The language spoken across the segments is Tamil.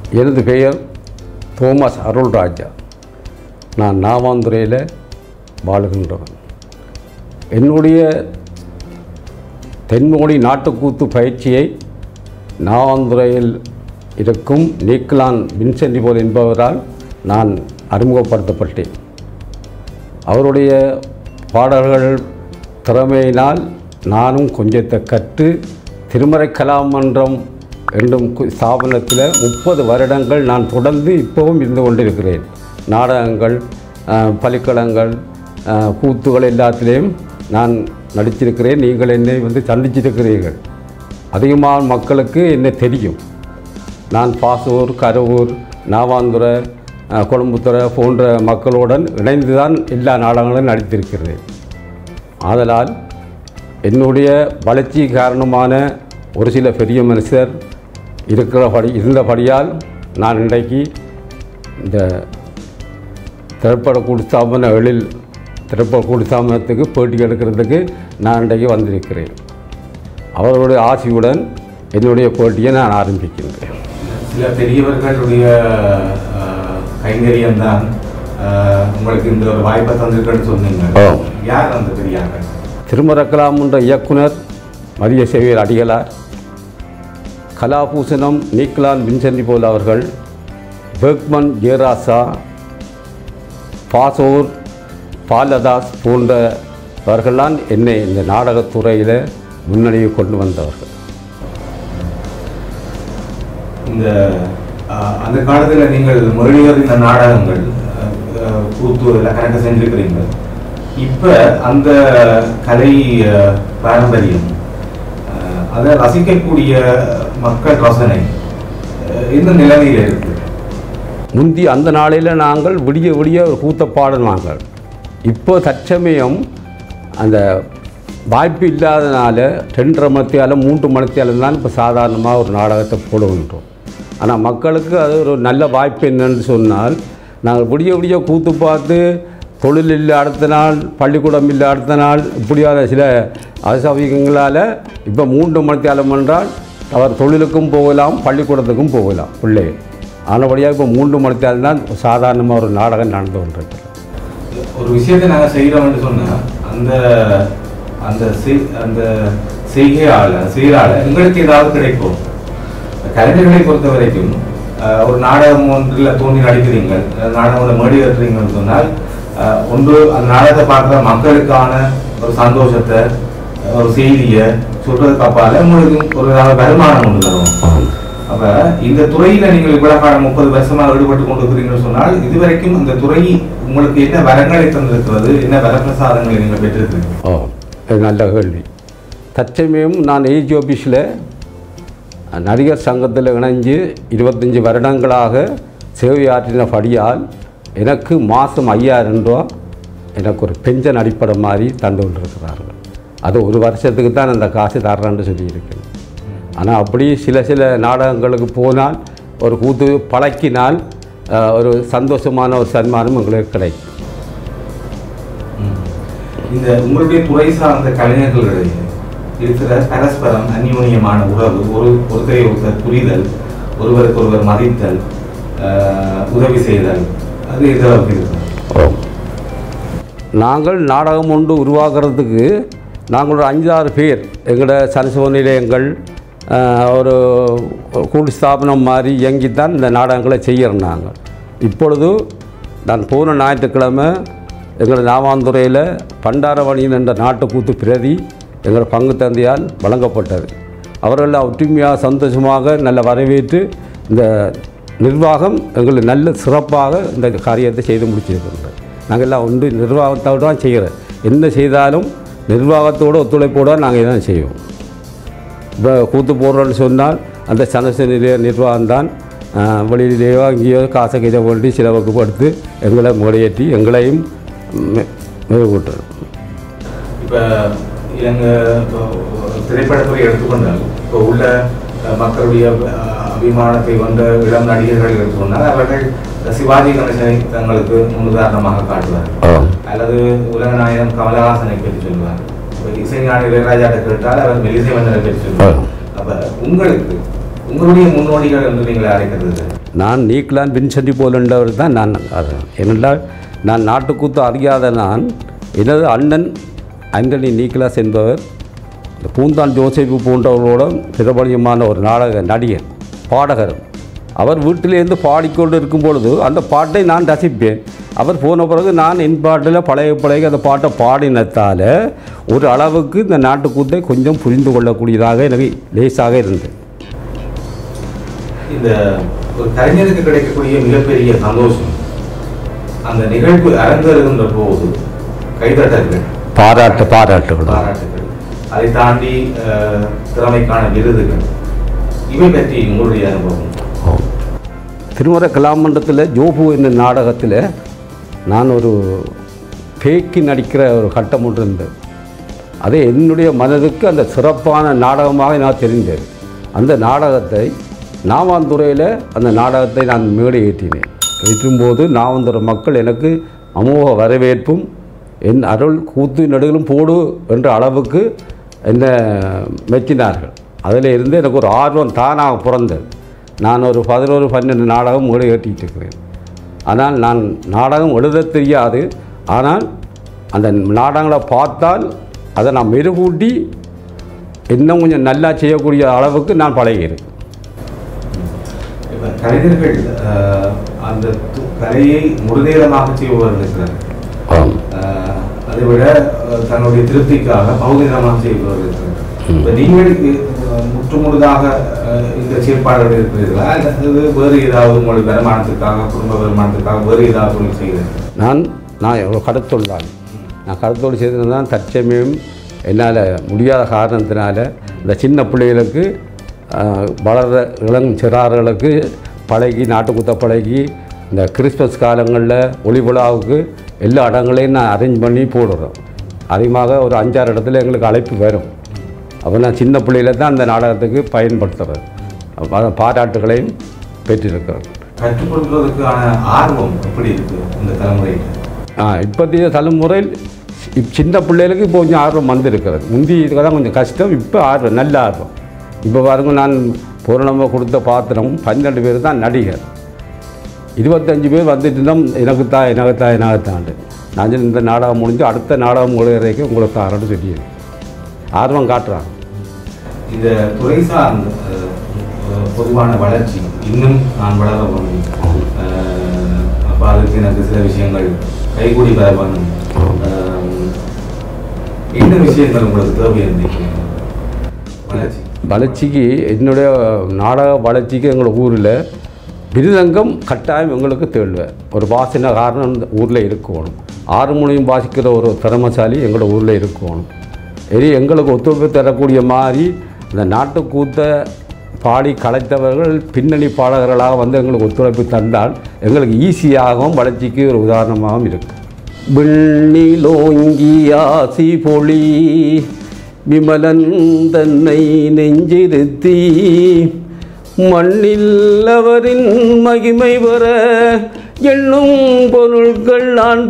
எனது பெயர் தோமஸ் அருள்ராஜா நான் நாவாந்துறையில் வாழுகின்றவன் என்னுடைய தென்மொழி நாட்டுக்கூத்து பயிற்சியை நாவாந்துறையில் இருக்கும் நீக்லான் வின்சென்டி போல் என்பவரால் நான் அறிமுகப்படுத்தப்பட்டேன் அவருடைய பாடல்கள் திறமையினால் நானும் கொஞ்சத்தை கற்று திருமறை கலாமன்றம் என்னும் கு- ஸ்தாபனத்தில் முப்பது வருடங்கள் நான் தொடர்ந்து இப்போவும் இருந்து கொண்டிருக்கிறேன் நாடகங்கள் அஹ், பலிக்களங்கள் அஹ், கூத்துகள் எல்லாத்திலையும் நான் நடிச்சிருக்கிறேன் நீங்கள் என்னை வந்து சந்திச்சிருக்கிறீர்கள் அதிகமான மக்களுக்கு என்ன தெரியும் நான் பாசூர் கரூர் நாவாந்துறை அஹ், கொழும்புத்துறை போன்ற மக்களுடன் இணைந்து தான் எல்லா நாடகங்களும் நடித்திருக்கிறேன் ஆதலால் என்னுடைய வளர்ச்சி காரணமான ஒரு சில பெரிய மனுஷர் இருக்கிறபடி இருந்தபடியால் நான் இன்றைக்கு இந்த திரைப்பட கூடுஸ்தாபன எழில் திரைப்பட கூடுஸ்தாபனத்துக்கு பேட்டி எடுக்கிறதுக்கு நான் இன்றைக்கு வந்திருக்கிறேன் அவர்களுடைய ஆசையுடன் என்னுடைய போட்டியை நான் ஆரம்பிக்கின்றேன் சில பெரியவர்களுடைய கைங்கரியம் தான் உங்களுக்கு இந்த ஒரு வாய்ப்பை தந்திருக்குன்னு சொன்னீங்க ஆ. யார் அந்த பெரியார்கள் திருமரக்கலாம் என்ற இயக்குனர் மரிய சேவியர் அடிகளார் கலாபூசணம் நீக்லான் வின்சென்டி போல் அவர்கள் பெர்க்மன் ஜெயராசா பாசோர் பாலதாஸ் போன்றவர்கள்தான் என்னை இந்த நாடகத்துறையில் முன்னணியை கொண்டு வந்தவர்கள் இந்த அஹ், அந்த காலத்துல நீங்கள் முரளியர் இந்த நாடகங்கள் அஹ், அஹ், கூத்து எல்லாம் கணக்கு செஞ்சிருக்கிறீங்க இப்ப அந்த கலை அஹ், பாரம்பரியம் அஹ், அதை ரசிக்கக்கூடிய மக்கள் ரசனை அஹ், எந்த நிலைமையில இருக்கு முந்தி அந்த நாளையில் நாங்கள் விடிய விடிய ஒரு கூத்த பாடினாங்கள் இப்போ தற்சமயம் அந்த வாய்ப்பு இல்லாதனால ரெண்டரை மணித்தியால மூன்று மணித்தியாலம் தான் இப்போ சாதாரணமாக ஒரு நாடகத்தை போடுகின்றோம் ஆனால் மக்களுக்கு அது ஒரு நல்ல வாய்ப்பு என்னன்னு சொன்னால் நாங்கள் விடிய விடிய கூத்து பார்த்து தொழில் இல்லை அடுத்த நாள் பள்ளிக்கூடம் இல்லை அடுத்த நாள் இப்படியான சில அசௌகரியங்களால் இப்போ மூன்று மணித்தியாலம் என்றால் அவர் தொழிலுக்கும் போகலாம் பள்ளிக்கூடத்துக்கும் போகலாம் பிள்ளைகள் ஆனபடியாக இப்போ மூன்று மணித்தால் தான் சாதாரணமாக ஒரு நாடகம் நடந்து கொண்டிருக்கிறது ஒரு விஷயத்தை நாங்க செய்யறோம்னு சொன்னா அந்த அந்த செய்- அந்த செய்கையால செய்யறால எங்களுக்கு ஏதாவது கிடைக்கும் கலைஞர்களை பொறுத்த வரைக்கும் அஹ், ஒரு நாடகம் ஒன்றில் தோன்றி நடிக்கிறீங்க அஹ், நாடகம் மேடி கட்டுறீங்கன்னு சொன்னால் அஹ், ஒன்று அந்த நாடகத்தை பார்க்குற மக்களுக்கான ஒரு சந்தோஷத்தை அஹ், ஒரு செய்தியை சொல்றதுக்கு அப்பால உங்களுக்கு ஒரு நல்ல வருமானம் ஒன்று தரும் அப்ப இந்த துறையில நீங்கள் இவ்வளவு காலம் முப்பது வருஷமாக ஈடுபட்டு கொண்டு இருக்கிறீங்கன்னு சொன்னால் இதுவரைக்கும் அந்த துறை உங்களுக்கு என்ன வரங்களை தந்திருக்கிறது என்ன வரப்பிரசாதங்களை நீங்கள் பெற்றிருக்கிறீங்க ஓ இது நல்ல கேள்வி தற்சமயம் நான் ஏஜி ஆஃபீஸில் நடிகர் சங்கத்தில் இணைஞ்சு இருபத்தஞ்சி வருடங்களாக சேவையாற்றினபடியால் எனக்கு மாதம் ஐயாயிரம் ரூபா எனக்கு ஒரு பென்ஷன் அடிப்படை மாதிரி தந்து கொண்டிருக்கிறார்கள் அது ஒரு வருஷத்துக்கு தான் அந்த காசு தர்றேன்னு சொல்லியிருக்கேன் ஆனால் அப்படி சில சில நாடகங்களுக்கு போனால் ஒரு கூத்து பழக்கினால் அஹ், ஒரு சந்தோஷமான ஒரு சன்மானம் எங்களுக்கு கிடைக்கும் இந்த உங்களுடைய துறை சார்ந்த கலைஞர்களிடையே இருக்கிற பரஸ்பரம் அந்யோன்யமான உறவு ஒரு ஒருத்தரை ஒருத்தர் புரிதல் ஒருவருக்கு ஒருவர் மதித்தல் ஆஹ், உதவி செய்தல் அது எதிராக இருக்கு ஓ நாங்கள் நாடகம் ஒன்று உருவாக்குறதுக்கு நாங்கள் ஒரு அஞ்சாறு பேர் எங்களோட சரசுவ நிலையங்கள் ஆஹ், ஒரு கூட்டு ஸ்தாபனம் மாதிரி இயங்கித்தான் இந்த நாடகங்களை செய்கிறோம் நாங்கள் இப்பொழுது நான் போன ஞாயிற்றுக்கிழமை எங்கள் நாவாந்துறையில் பண்டாரவணியன் என்ற நாட்டுக்கூத்து பிரதி எங்கள் பங்கு தந்தையால் வழங்கப்பட்டது அவர்கள் ஒற்றுமையாக சந்தோஷமாக நல்ல வரவேற்று இந்த நிர்வாகம் எங்களுக்கு நல்ல சிறப்பாக இந்த காரியத்தை செய்து முடிச்சிருக்கின்றோம் நாங்கள் எல்லாம் ஒன்று நிர்வாகத்தோடு தான் செய்கிறோம் என்ன செய்தாலும் நிர்வாகத்தோடு ஒத்துழைப்போடு தான் நாங்கள் இதான் செய்வோம் இப்போ கூத்து போடுறோன்னு சொன்னால் அந்த சனச நிலைய நிர்வாகம் தான் வெளியிலேயோ அங்கேயோ காசை கீதை கொண்டு சிலவுக்கு படுத்து எங்களை முறையேற்றி எங்களையும் மெருகூட்டுறோம் இப்போ இலங்கை இப்போ திரைப்படத்துறை எடுத்துக்கொண்டால் இப்போ உள்ள அஹ், மக்களுடைய அஹ், அபிமானத்தை கொண்ட இளம் நடிகர்கள் எடுத்துக்கொண்டால் அவர்கள் சிவாஜி கணேசனை தங்களுக்கு முன்னுதாரணமாக காட்டுவார்கள் அல்லது உலகநாயகன் கமலஹாசனை பற்றி சொல்லுவார் இப்போ இசைஞானி இளையராஜாட்ட கேட்டால் அவர் மெலிசை மன்னரை பற்றி சொல்லுவார் அப்ப உங்களுக்கு உங்களுடைய முன்னோடிகள் என்று நீங்கள் அழைக்கிறது நான் நீக்லான் வின்சென்டி போலன்றவர் தான் நான் அது ஏனென்றால் நான் நாட்டுக்கூத்து அறியாத நான் எனது அண்ணன் ஆண்டனி நீக்லாஸ் என்பவர் இந்த பூந்தான் ஜோசப் போன்றவர்களோட பிரபலியமான ஒரு நாடக நடிகர் பாடகர் அவர் வீட்டிலேருந்து பாடிக்கொண்டு இருக்கும் பொழுது அந்த பாட்டை நான் ரசிப்பேன் அவர் போன பிறகு நான் என் பாட்டில் பழைய பழைய அந்த பாட்டை பாடினத்தால் ஒரு அளவுக்கு இந்த நாட்டுக்கூத்தை கொஞ்சம் புரிந்து கொள்ளக்கூடியதாக எனக்கு லேசாக இருந்தது இந்த ஒரு கலைஞருக்கு கிடைக்கக்கூடிய மிகப்பெரிய சந்தோஷம் அந்த நிகழ்வு அரங்கேறுகின்ற போது கைதட்டல்கள் பாராட்டு பாராட்டுகள் பாராட்டுகள் அதை தாண்டி அஹ், திறமைக்கான விருதுகள் இவை பற்றி உங்களுடைய அனுபவம் ஆம். திருமறை கலாமண்டத்தில் ஜோபு என்ற நாடகத்தில் நான் ஒரு பேக்கி நடிக்கிற ஒரு கட்டம் ஒன்று இருந்தது அது என்னுடைய மனதுக்கு அந்த சிறப்பான நாடகமாக நான் தெரிந்தது அந்த நாடகத்தை நாவாந்துறையில் அந்த நாடகத்தை நான் மேடை ஏற்றினேன் ஏற்றும்போது நாவாந்துறை மக்கள் எனக்கு அமோக வரவேற்பும் என் அருள் கூத்து நடுகளும் போடு என்ற அளவுக்கு என்னை மெச்சினார்கள் அதில் இருந்து எனக்கு ஒரு ஆர்வம் தானாக பிறந்தது நான் ஒரு பதினோரு பன்னெண்டு நாடகம் மேடை ஏற்றிட்டு இருக்கிறேன் ஆனால் நான் நாடகம் எழுத தெரியாது ஆனால் அந்த நாடகங்களை பார்த்தால் அதை நான் மெருகூட்டி இன்னும் கொஞ்சம் நல்லா செய்யக்கூடிய அளவுக்கு நான் பழகிறேன் இப்ப கலைஞர்கள் அஹ், அந்த து- கலையை முழுநேரமாக செய்பவர்கள் இருக்கிறார்கள் ஆம் அஹ், அதை விட அஹ், தன்னுடைய திருப்திக்காக பகுதிநேரமாக செய்பவர்கள் இருக்கிறார்கள் இப்ப நீங்கள் அஹ், முற்றுமுழுதாக அஹ், இந்த செயற்பாடுகள் இருக்கிறீர்களா அல்லது வேறு ஏதாவது உங்களுடைய வருமானத்துக்காக குடும்ப வருமானத்துக்காக வேறு ஏதாவது தொழில் செய்கிறீர்கள் நான் நான் ஒரு கடத்தொழிலாளி நான் கடத்தொழில் செய்திருந்தான் தற்சமயம் என்னால் முடியாத காரணத்தினால இந்த சின்ன பிள்ளைகளுக்கு ஆஹ், வளர்கிற இளம் சிறார்களுக்கு பழகி நாட்டுக்குத்த பழகி இந்த கிறிஸ்மஸ் காலங்களில் ஒளி விழாவுக்கு எல்லா இடங்களையும் நான் அரேஞ்ச் பண்ணி போடுறோம் அதிகமாக ஒரு அஞ்சாறு இடத்துல எங்களுக்கு அழைப்பு வரும் அப்போ நான் சின்ன பிள்ளையில தான் அந்த நாடகத்துக்கு பயன்படுத்துகிறேன் அப்ப பாராட்டுகளையும் பெற்றிருக்கிறேன் கற்றுக்கொள்வதற்கான ஆர்வம் எப்படி இருக்கு இந்த தலைமுறையில் ஆ இப்போதைய தலைமுறையில் இப் சின்ன பிள்ளைகளுக்கு இப்போ கொஞ்சம் ஆர்வம் வந்திருக்கிறது முந்தி இதுக்கு தான் கொஞ்சம் கஷ்டம் இப்போ ஆர்வம் நல்ல ஆர்வம் இப்போ பாருங்க நான் பூரணமாக கொடுத்த பாத்திரம் பன்னெண்டு பேர் தான் நடிகர் இருபத்தஞ்சு பேர் வந்துட்டு இருந்தோம் எனக்கு தான் எனக்கு தான் எனக்கு தாண்டு நான் சொன்னேன், இந்த நாடகம் முடிஞ்சு அடுத்த நாடகம் முடிகிறதுக்கு உங்களுக்கு தாரன்னு சொல்லிடு ஆர்வம் காட்டுறான் இந்த துறை சார்ந்த அஹ், அஹ், பொதுவான வளர்ச்சி இன்னும் நான் வளர வேண்டும் அஹ், அப்ப அதுக்கு எனக்கு சில விஷயங்கள் கைகூடி வர வேண்டும் அஹ், என்ன விஷயங்கள் உங்களுக்கு தேவை இருந்தீங்க வளர்ச்சி வளர்ச்சிக்கு என்னுடைய நாடக வளர்ச்சிக்கு எங்கள் ஊரில் விருதங்கம் கட்டாயம் எங்களுக்கு தேவை ஒரு வாசனை காரணம் இந்த ஊரில் இருக்கணும் ஆறு மொழியும் வாசிக்கிற ஒரு திறமசாலி எங்களோட ஊரில் இருக்கணும் இனி எங்களுக்கு ஒத்துழைப்பு தரக்கூடிய மாதிரி இந்த நாட்டுக்கூத்தை பாடி கலைத்தவர்கள் பின்னணி பாடகர்களாக வந்து எங்களுக்கு ஒத்துழைப்பு தந்தால் எங்களுக்கு ஈஸியாகவும் வளர்ச்சிக்கு ஒரு உதாரணமாகவும் இருக்கும் விண்ணிலோங்கி ஆசி பொழி விமலன் தன்னை நெஞ்சிருத்தி மண்ணில் அவரின் மகிமை வர எண்ணும் பொருட்கள் நான்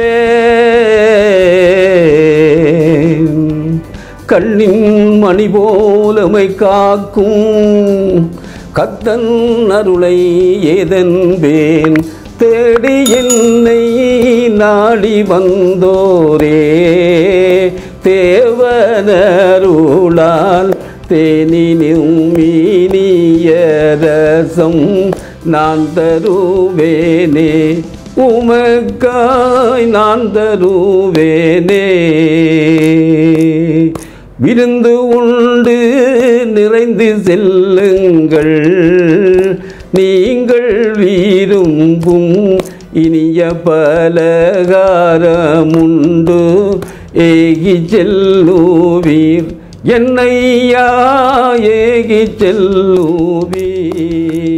தருவேன் கண்ணின் மணி போலமை காக்கும் கத்தன் அருளை ஏதன்பேன் தேடி என்னை நாடி வந்தோரே தேவனருளால் தேனினும் மீனிய ரசம் நான் தருவேனே உமக்காய் நான் தருவேனே விருந்து உண்டு நிறைந்து செல்லுங்கள் நீங்கள் விரும்பும் இனிய பலகாரமுண்டு ஏகி செல்லுவீர் என்னையா ஏகி செல்லுவீர்